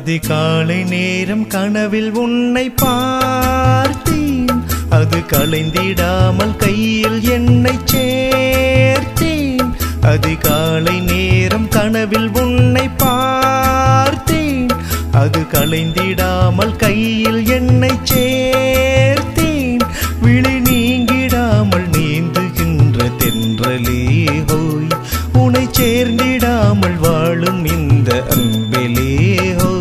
அதிகாலை நேரம் கனவில் உன்னை பார்த்தேன் அது களைந்திடாமல் கையில் என்னை சேர்த்தேன் அதிகாலை நேரம் கனவில் உன்னை பார்த்தேன் அது களைந்திடாமல் கையில் என்னை சேர்த்தேன் விழி நீங்கிடாமல் நீந்துகின்ற தென்றலே ஹோய் உனை சேர்ந்திடாமல் வாழும் இந்த அன்பிலே ஹோய்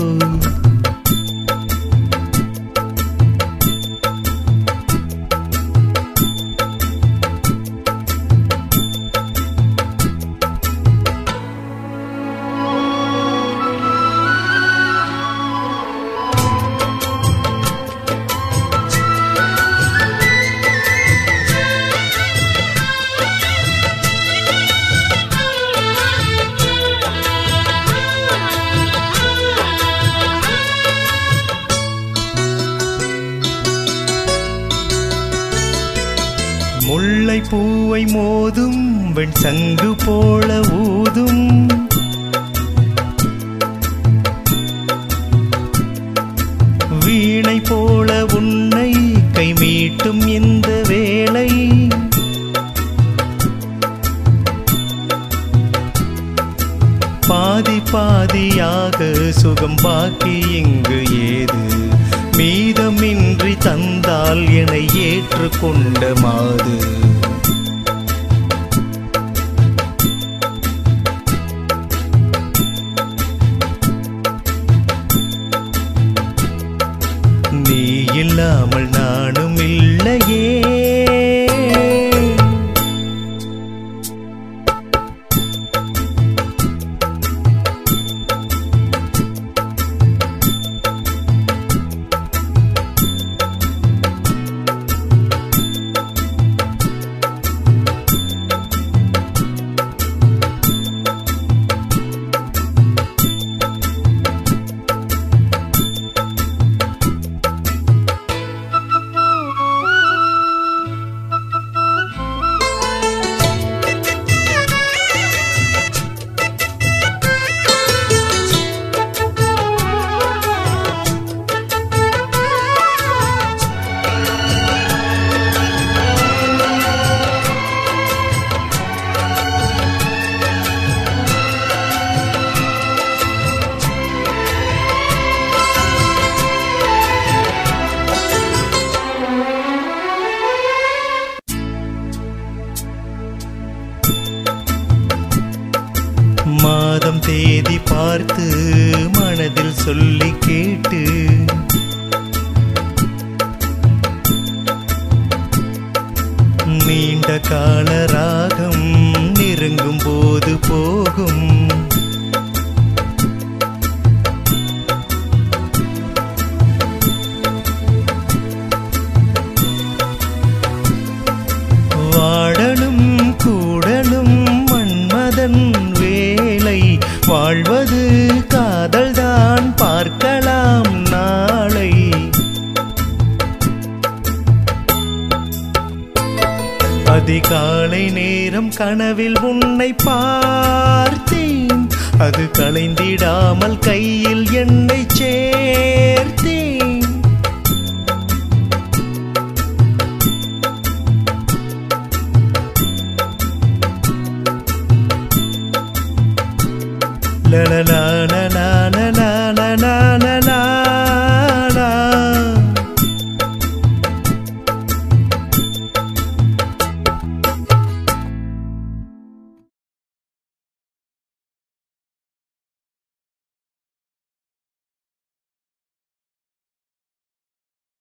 முல்லை பூவை மோதும் வெண் சங்கு போல ஊதும் வீணை போல உன்னை கை மீட்டும் இந்த வேளை பாதி பாதியாக சுகம் பாக்கி இங்கு ஏது மீதமின்றி தந்தால் என ஏற்றுக்கொண்ட மாது நீ இல்லாமல் நானும் இல்லையே மாதம் தேதி பார்த்து மனதில் சொல்லி கேட்டு நீண்ட கால ராகம் நெருங்கும் போது போகும் வாடலும் கூடலும் மன்மதன் வேலை வாழ்வது காதல்தான் பார்க்கலாம் நாளை அதிகாலை நேரம் கனவில் உன்னை பார்த்தேன் அது களைந்திடாமல் கையில் என்னை சேர்த்தேன் la la la la